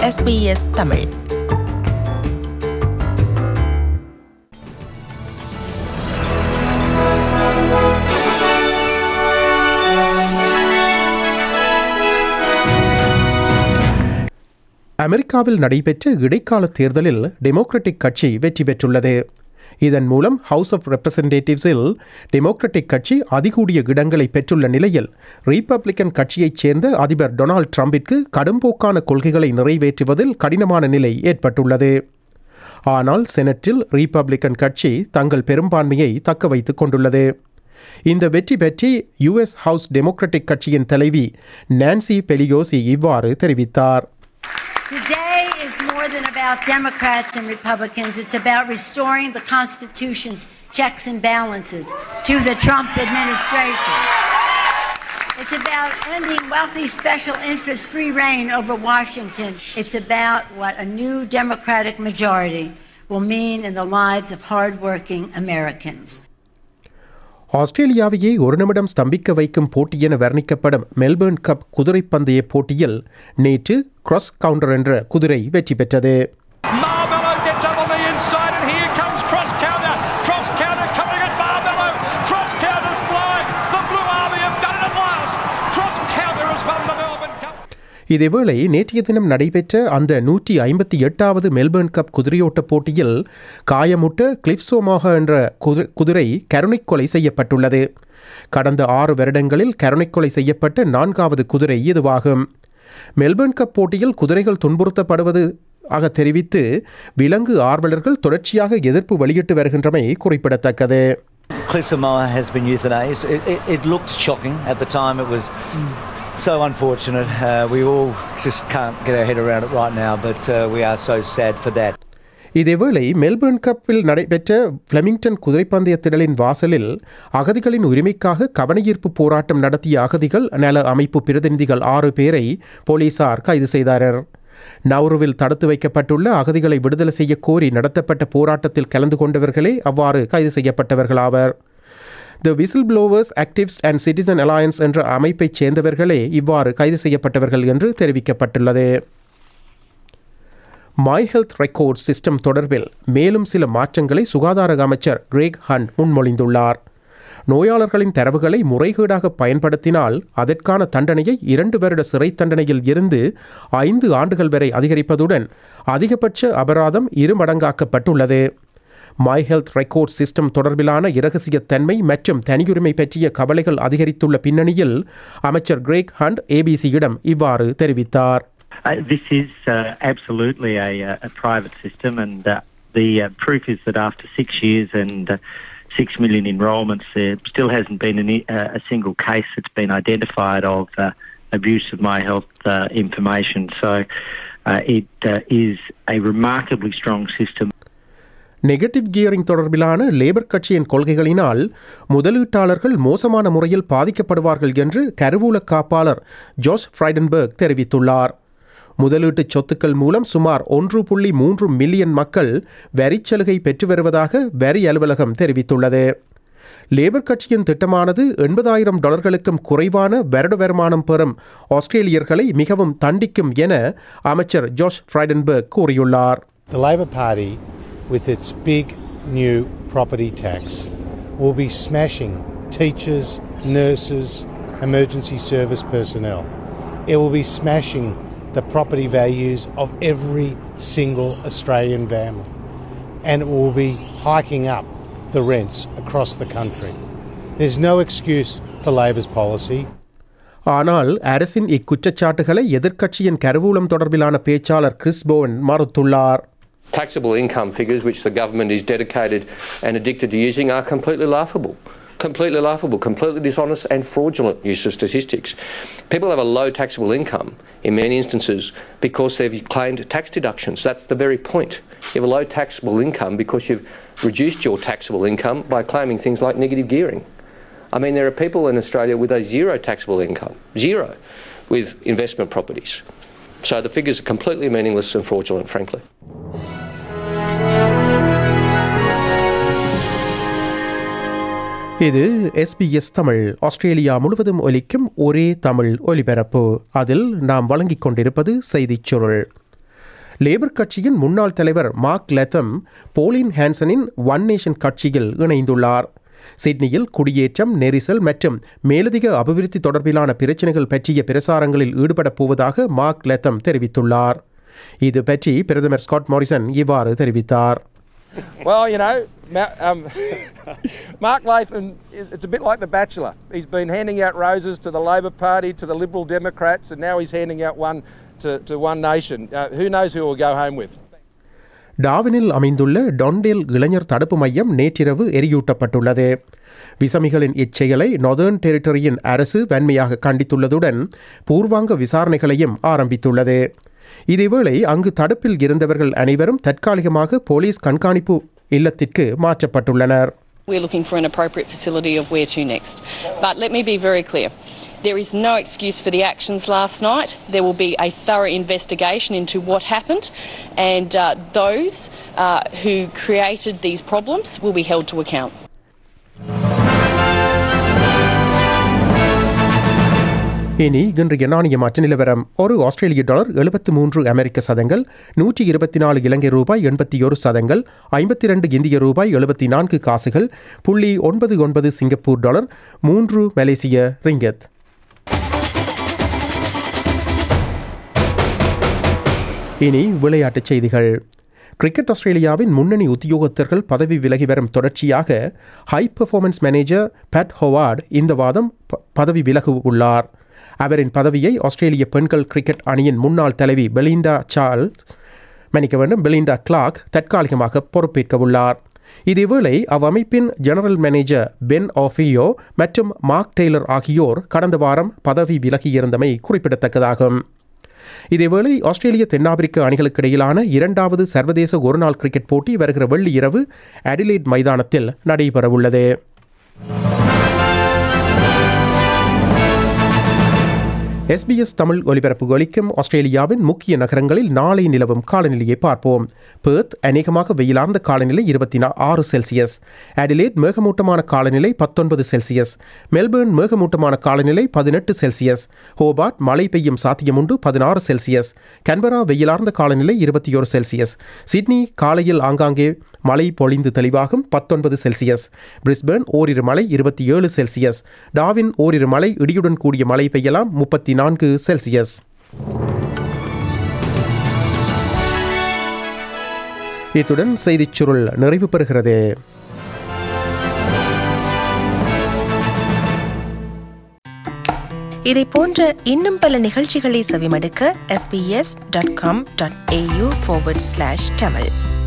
SBS Tamil அமெரிக்காவில் நடைபெற்ற இடைக்கால தேர்தலில் டெமோக்ராட்டிக் கட்சி வெற்றி பெற்றுள்ளது இதன் மூலம் ஹவுஸ் ஆஃப் ரெப்ரசன்டேட்டிவ்ஸில் டெமோக்ராட்டிக் கட்சி அதிகூடிய இடங்களை பெற்றுள்ள நிலையில் ரீபப்ளிக்கன் கட்சியைச் சேர்ந்த அதிபர் டொனால்ட் ட்ரம்பிற்கு கடும்போக்கான கொள்கைகளை நிறைவேற்றுவதில் கடினமான நிலை ஏற்பட்டுள்ளது ஆனால் செனட்டில் ரீபப்ளிக்கன் கட்சி தங்கள் பெரும்பான்மையை தக்க வைத்துக் கொண்டுள்ளது இந்த வெற்றி பற்றி யுஎஸ் ஹவுஸ் டெமோக்ராட்டிக் கட்சியின் தலைவி நான்சி பெலியோசி இவ்வாறு தெரிவித்தார் Today is more than about Democrats and Republicans. It's about restoring the Constitution's checks and balances to the Trump administration. It's about ending wealthy special interest free reign over Washington. It's about what a new Democratic majority will mean in the lives of hardworking Americans. ஆஸ்திரேலியாவையே ஒரு நிமிடம் ஸ்தம்பிக்க வைக்கும் போட்டி என வர்ணிக்கப்படும் Melbourne cup குதிரைப்பந்தய போட்டியில் நேற்று cross counter என்ற குதிரை வெற்றி பெற்றது Marmello gets up on the inside, and here comes Cross Counter. Cross Counter coming at Marmello. Cross Counter's flying. The Blue Army have done it at last. Cross Counter has won the Melbourne Cup. இதேவேளை நேற்றைய தினம் நடைபெற்ற அந்த நூற்றி ஐம்பத்தி எட்டாவது Melbourne cup குதிரையோட்ட போட்டியில் காயமுட்ட கிளிப்சோமாக என்ற குதி- குதிரை கருணைக் கொலை செய்யப்பட்டுள்ளது கடந்த ஆறு வருடங்களில் கருணைக் கொலை செய்யப்பட்ட நான்காவது குதிரை இதுவாகும் மெல்பர்ன் கப் போட்டியில் குதிரைகள் துன்புறுத்தப்படுவது ஆக தெரிவித்து விலங்கு ஆர்வலர்கள் தொடர்ச்சியாக எதிர்ப்பு வெளியிட்டு வருகின்றமை குறிப்பிடத்தக்கது Cliff Samoa has been euthanased. It, it, it looked shocking at the time. It was so unfortunate. Uh, we all just can't get our head around it right now, but uh, we are so sad for that. இதேவேளை Melbourne கப்பில் நடைபெற்ற Flemington குதிரைப்பந்தய திடலின் வாசலில் அகதிகளின் உரிமைக்காக கவனஈர்ப்பு போராட்டம் நடத்திய அகதிகள் நல அமைப்பு பிரதிநிதிகள் ஆறு பேரை போலீசார் கைது செய்தனர் நவ்ருவில் தடுத்து வைக்கப்பட்டுள்ள அகதிகளை விடுதலை செய்ய கோரி நடத்தப்பட்ட போராட்டத்தில் கலந்து கொண்டவர்களே அவ்வாறு கைது செய்யப்பட்டவர்களாவர் the whistle blowers activists and citizen alliance என்ற அமைப்பைச் சேர்ந்தவர்களே இவ்வாறு கைது செய்யப்பட்டவர்கள் என்று தெரிவிக்கப்பட்டுள்ளது மை ஹெல்த் ரெக்கார்ட் சிஸ்டம் தொடர்பில் மேலும் சில மாற்றங்களை சுகாதார அமைச்சர் கிரேக் ஹண்ட் முன்மொழிந்துள்ளார் நோயாளர்களின் தரவுகளை முறைகேடாக பயன்படுத்தினால் அதற்கான தண்டனையை இரண்டு வருட சிறை தண்டனையில் இருந்து ஐந்து ஆண்டுகள் வரை அதிகரிப்பதுடன் அதிகபட்ச அபராதம் இருமடங்காக்கப்பட்டுள்ளது மை ஹெல்த் ரெக்கார்ட் சிஸ்டம் தொடர்பிலான இரகசியத்தன்மை மற்றும் தனியுரிமை பற்றிய கவலைகள் அதிகரித்துள்ள பின்னணியில் அமைச்சர் கிரேக் ஹண்ட் ஏபிசியிடம் இவ்வாறு தெரிவித்தார் Uh, this is uh, absolutely a, uh, a private system, and uh, the uh, proof is that after six years and uh, six million enrolments, there still hasn't been any, uh, a single case that's been identified of uh, abuse of my health uh, information. So uh, it uh, is a remarkably strong system. Negative gearing தொடர்பிலான Labor கட்சியின் கொள்கைகளினால் முதலீட்டாளர்கள் மோசமான முறையில் பாதிக்கப்படுவார்கள் என்று கருவூல காப்பாளர் ஜோஸ் ஃப்ரைடன்பர்க் தெரிவித்துள்ளார் முதலீட்டு சொத்துக்கள் மூலம் சுமார் ஒன்று புள்ளி மூன்று மில்லியன் மக்கள் வரிச் சலுகை பெற்று வருவதாக வரி அலுவலகம் தெரிவித்துள்ளது லேபர் கட்சியின் திட்டமானது எண்பதாயிரம் டாலர்களுக்கும் குறைவான வருட வருமானம் பெறும் ஆஸ்திரேலியர்களை மிகவும் தண்டிக்கும் என அமைச்சர் ஜோஷ் ஃப்ரைடன்பர்க் கூறியுள்ளார் The Labor Party, with its big new property tax, will be smashing teachers, nurses, emergency service personnel. It will be smashing the property values of every single Australian family. And it will be hiking up the rents across the country. There's no excuse for Labor's policy. ஆனால் அரசின் இக்குற்றச்சாட்டுகளை எதிர்க்கட்சியின் கருவூலம் தொடர்பிலான பேச்சாளர் Chris போவன் மறுத்துள்ளார் taxable income figures which the government is dedicated and addicted to using are completely laughable. Completely laughable, completely dishonest and fraudulent use of statistics. People have a low taxable income in many instances because they've claimed tax deductions. That's the very point. You have a low taxable income because you've reduced your taxable income by claiming things like negative gearing. I mean, there are people in Australia with a zero taxable income, zero, with investment properties. So the figures are completely meaningless and fraudulent, frankly. இது SBS Tamil Australia முழுவதும் ஒலிக்கும் ஒரே தமிழ் ஒலிபரப்பு அதில் நாம் வழங்கிக் கொண்டிருப்பது செய்திச் சுருள் லேபர் கட்சியின் முன்னாள் தலைவர் மார்க் லெத்தம் போலின் ஹான்சனின் ஒன் நேஷன் கட்சியில் இணைந்துள்ளார் சிட்னியில் குடியேற்றம் நெரிசல் மற்றும் மேலதிக அபிவிருத்தி தொடர்பிலான பிரச்சினைகள் பற்றிய பிரசாரங்களில் ஈடுபடப் போவதாக மார்க் லெத்தம் தெரிவித்துள்ளார் இது பற்றி பிரதமர் ஸ்காட் மாரிசன் இவ்வாறு தெரிவித்தார் Well, you know, Ma- um, Mark Latham, is, it's a bit like The Bachelor. He's been handing out roses to the Labor Party, to the Liberal Democrats, and now he's handing out one to, to One Nation. Uh, who knows who he'll go home with? டாவினில் அமைந்துள்ள டொண்டேல் இளைஞர் தடுப்பு மையம் நேற்றிரவு எரியூட்டப்பட்டுள்ளது விசமிகளின் இச்செயலை northern டெரிட்டரியின் அரசு வன்மையாக கண்டித்துள்ளதுடன் பூர்வாங்க விசாரணைகளையும் ஆரம்பித்துள்ளது இதேவேளை அங்கு தடுப்பில் இருந்தவர்கள் அனைவரும் தற்காலிகமாக போலீஸ் கண்காணிப்பு இல்லத்திற்கு மாற்றப்பட்டுள்ளனர் We're looking for an appropriate facility of where to next. But let me be very clear. There is no excuse for the actions last night. There will be a thorough investigation into what happened, and uh, those uh, who created these problems will be held to account. இனி இன்றைய நாணய மாற்ற நிலவரம் ஒரு ஆஸ்திரேலிய dollar எழுபத்து மூன்று அமெரிக்க சதங்கள் நூற்றி இருபத்தி நாலு இலங்கை ரூபாய் எண்பத்தி ஒரு சதங்கள் ஐம்பத்தி ரெண்டு இந்திய ரூபாய் எழுபத்தி நான்கு காசுகள் புள்ளி ஒன்பது ஒன்பது சிங்கப்பூர் டாலர் மூன்று மலேசிய ரிங்கத் இனி விளையாட்டுச் செய்திகள் கிரிக்கெட் ஆஸ்திரேலியாவின் முன்னணி உத்தியோகத்தர்கள் பதவி விலகி வரும் தொடர்ச்சியாக high performance manager Pat Howard இந்த வாதம் ப- பதவி விலகு உள்ளார் அவரின் பதவியை ஆஸ்திரேலிய பெண்கள் கிரிக்கெட் அணியின் முன்னாள் தலைவி பெலிண்டா சார்ல்ஸ் மன்னிக்க வேண்டும் பெலிண்டா கிளார்க் தற்காலிகமாக பொறுப்பேற்க உள்ளார் இதேவேளை அவ்வமைப்பின் ஜெனரல் மேனேஜர் பென் ஆஃபியோ மற்றும் மார்க் டெய்லர் ஆகியோர் கடந்த வாரம் பதவி விலகியிருந்தமை குறிப்பிடத்தக்கதாகும் இதேவேளை ஆஸ்திரேலிய தென்னாப்பிரிக்க அணிகளுக்கு இடையிலான இரண்டாவது சர்வதேச ஒருநாள் கிரிக்கெட் போட்டி வருகிற வெள்ளி இரவு அடிலைட் மைதானத்தில் நடைபெறவுள்ளது எஸ்பிஎஸ் தமிழ் ஒலிபரப்பு ஒலிக்கும் ஆஸ்திரேலியாவின் முக்கிய நகரங்களில் நாளை நிலவும் காலநிலையை பார்ப்போம் பெர்த் அநேகமாக வெயிலார்ந்த காலநிலை இருபத்தி ஆறு செல்சியஸ் அடிலேட் மேகமூட்டமான காலநிலை பத்தொன்பது செல்சியஸ் மெல்பேர்ன் மேகமூட்டமான காலநிலை பதினெட்டு செல்சியஸ் ஹோபார்ட் மழை பெய்யும் சாத்தியமுண்டு பதினாறு செல்சியஸ் கன்பரா வெயிலார்ந்த காலநிலை இருபத்தி ஒரு செல்சியஸ் சிட்னி காலையில் ஆங்காங்கே மழை பொழிந்து தெளிவாகும் பத்தொன்பது செல்சியஸ் பிரிஸ்பேர்ன் ஓரிரு மழை இருபத்தி ஏழு செல்சியஸ் டாவின் ஓரிரு மழை இடியுடன் கூடிய மழை பெய்யலாம் முப்பத்தி நான்கு செல்சியஸ் இத்துடன் செய்திச் சுருள் நிறைவு பெறுகிறது இதை போன்ற இன்னும் பல நிகழ்ச்சிகளை செவிமடுக்க sbs.com.au forward slash tamil